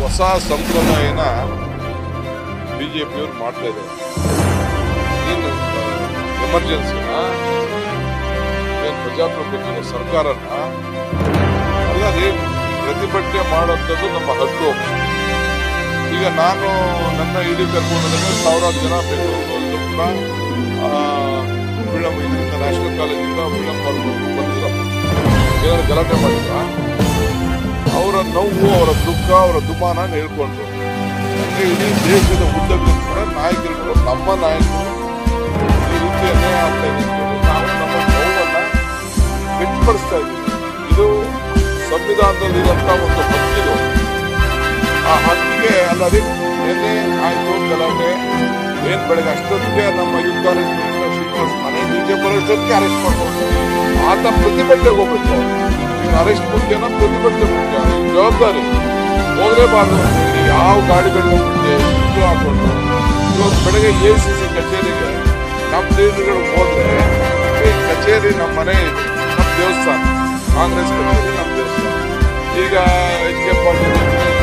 ಹೊಸ ಸಂಪ್ರದಾಯನ ಬಿಜೆಪಿಯವರು ಮಾಡ್ತಾ ಇದ್ದಾರೆ ಏನು ಎಮರ್ಜೆನ್ಸಿನ ಏನು ಪ್ರಜಾಪ್ರಭುತ್ವ ಸರ್ಕಾರನ ಅಲ್ಲ ರೀ ಪ್ರತಿಭಟನೆ ಮಾಡೋಂಥದ್ದು ನಮ್ಮ ಹಕ್ಕು ಈಗ ನಾನು ನನ್ನ ಇಡೀ ಕರ್ಕೊಂಡಾಗ ಸಾವಿರಾರು ಜನ ಬೆಂಗಳೂರು ಕೂಡ ಫಿಲಂ ಇದರಿಂದ ನ್ಯಾಷನಲ್ ಕಾಲೇಜಿಂದ ಫಿಲಂ ಮಾಡ್ಕೊಂಡು ಬಂದಿದ್ರಪ್ಪ ಏನಾದ್ರು ಗಲಾಟೆ ಮಾಡಿದ್ರ ಅವರ ನೋವು ಅವರ ದುಃಖ ಅವರ ದುಮಾನ ಹೇಳ್ಕೊಂಡ್ರು ಅಂದ್ರೆ ಇಡೀ ದೇಶದ ಉದ್ದಕ್ಕೂ ಕೂಡ ನಾಯಕರುಗಳು ನಮ್ಮ ನಾಯಕರು ಈ ರೀತಿ ಅನ್ಯಾಯ ಆಗ್ತಾ ಇದೆ ಅಂತ ಹೇಳಿ ನಾವು ನಮ್ಮ ನೋವನ್ನ ವ್ಯಕ್ತಪಡಿಸ್ತಾ ಇದ್ದೀವಿ ಇದು ಸಂವಿಧಾನದಲ್ಲಿರುವಂತ ಒಂದು ಹಕ್ಕಿದು ಆ ಹಕ್ಕಿಗೆ ಅಲ್ಲದೆ ನಿನ್ನೆ ಆಯ್ತು ಗಲಾಟೆ ಏನ್ ಬೆಳಗ್ಗೆ ಅಷ್ಟೊತ್ತಿಗೆ ನಮ್ಮ ಯುದ್ಧ ಶ್ರೀನಿವಾಸ್ ಮನೆ ಬೀಜ ಬರೋಷ್ಟೊತ್ತಿಗೆ ಅರೆಸ್ಟ್ ಮಾಡ್ಕೊಂಡು ಆತ ಪ್ರತಿಭಟನೆಗೆ ಹೋಗ್ಬಿಟ್ಟು ಈಗ ಅರೆಸ್ಟ್ ಮುಖ್ಯನ ಪ್ರತಿಭಟನೆ ಮುಖ್ಯ ಈ ಜವಾಬ್ದಾರಿ ಹೋಗ್ಲೇಬಾರ್ದು ಅಂತ ಹೇಳಿ ಯಾವ ಗಾಡಿಗಳನ್ನ ಮುಂದೆ ಸುತ್ತು ಹಾಕೊಂಡು ಇವತ್ತು ಬೆಳಗ್ಗೆ ಎ ಸಿ ಸಿ ಕಚೇರಿಗೆ ನಮ್ಮ ಲೀಡರ್ಗಳು ಹೋದ್ರೆ ಈ ಕಚೇರಿ ನಮ್ಮ ಮನೆ ಇದೆ ನಮ್ಮ ದೇವಸ್ಥಾನ ಕಾಂಗ್ರೆಸ್ ಕಚೇರಿ ನಮ್ಮ ದೇವಸ್ಥಾನ ಈಗ ಎಚ್ ಕೆ ಪಾಟೀಲ್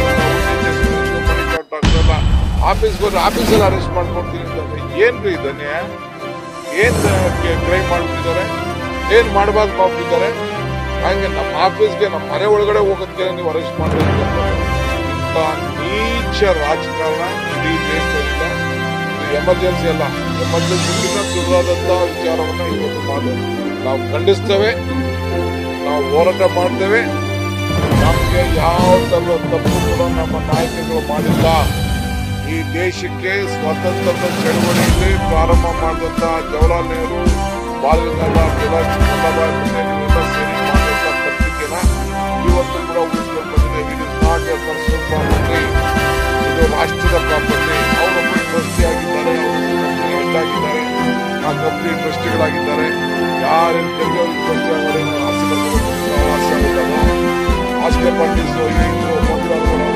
ಆಗ್ತಲ್ಲ ಆಫೀಸ್ಗೆ ಹೋದ್ರೆ ಆಫೀಸಲ್ಲಿ ಅರೆಸ್ಟ್ ಮಾಡ್ಕೊಡ್ತೀನಿ ಅಂತಂದ್ರೆ ಏನ್ರಿ ಇದನ್ನೇ ಏನ್ ಕ್ರೈಮ್ ಮಾಡ್ಬಿಟ್ಟಿದ್ದಾರೆ ಏನ್ ಮಾಡಬಾರ್ದು ಮಾಡ್ಬಿಟ್ಟಿದ್ದಾರೆ ಹಾಗೆ ನಮ್ಮ ಆಫೀಸ್ಗೆ ನಮ್ಮ ಮನೆ ಒಳಗಡೆ ಹೋಗೋದಕ್ಕೆ ನೀವು ಅರೆಸ್ಟ್ ಮಾಡಬೇಕು ಇಂಥ ನೀಚ ರಾಜಕಾರಣ ಇಡೀ ದೇಶದಲ್ಲಿಲ್ಲ ಇದು ಎಮರ್ಜೆನ್ಸಿ ಅಲ್ಲ ಎಮರ್ಜೆನ್ಸಿಗಿಂತ ಸುಲಭವಾದಂತ ವಿಚಾರವನ್ನ ಇವತ್ತು ಮಾಡಿ ನಾವು ಖಂಡಿಸ್ತೇವೆ ನಾವು ಹೋರಾಟ ಮಾಡ್ತೇವೆ ನಮಗೆ ಯಾವ ತರದ ತಪ್ಪು ಕೂಡ ನಮ್ಮ ನಾಯಕರುಗಳು ಮಾಡಿಲ್ಲ ಈ ದೇಶಕ್ಕೆ ಸ್ವಾತಂತ್ರ್ಯದ ಚಳವಳಿಯಲ್ಲಿ ಪ್ರಾರಂಭ ಮಾಡಿದಂತ ಜವಾಹರ್ಲಾಲ್ ನೆಹರು ಬಾಲ ಗಂಗಾಧರ ತಿಲಕ್ ವಲ್ಲಭಾಯ್ ಪಟೇಲ್ ಇವೆಲ್ಲ ಸೇರಿ ಮಾಡಿದಂತ ಪತ್ರಿಕೆನ ಇವತ್ತು ಕೂಡ ಉಳಿಸ್ಕೊಂಡು ಬಂದಿದೆ it is not a personal property ಇದು ರಾಷ್ಟ್ರದ ಪ್ರಾಪರ್ಟಿ ಅವರೊಬ್ಬರು ಟ್ರಸ್ಟಿ ಆಗಿದ್ದಾರೆ ಅವರು ಹೆಡ್ ಆಗಿದ್ದಾರೆ ಆ ಕಂಪ್ನಿ ಟ್ರಸ್ಟಿಗಳಾಗಿದ್ದಾರೆ ಯಾರೇನು ತೆರಿಗೆ ಟ್ರಸ್ಟಿ ಆಗೋದು ಆಸ್ತಿ ಬರ್ತಾರೆ ಆಸ್ತಿ ಆಗಿದ್ದಾರೆ ಆಸ್ತಿ ಪಾರ್ಟೀಸ್ ಇದು ಮಂದಿರ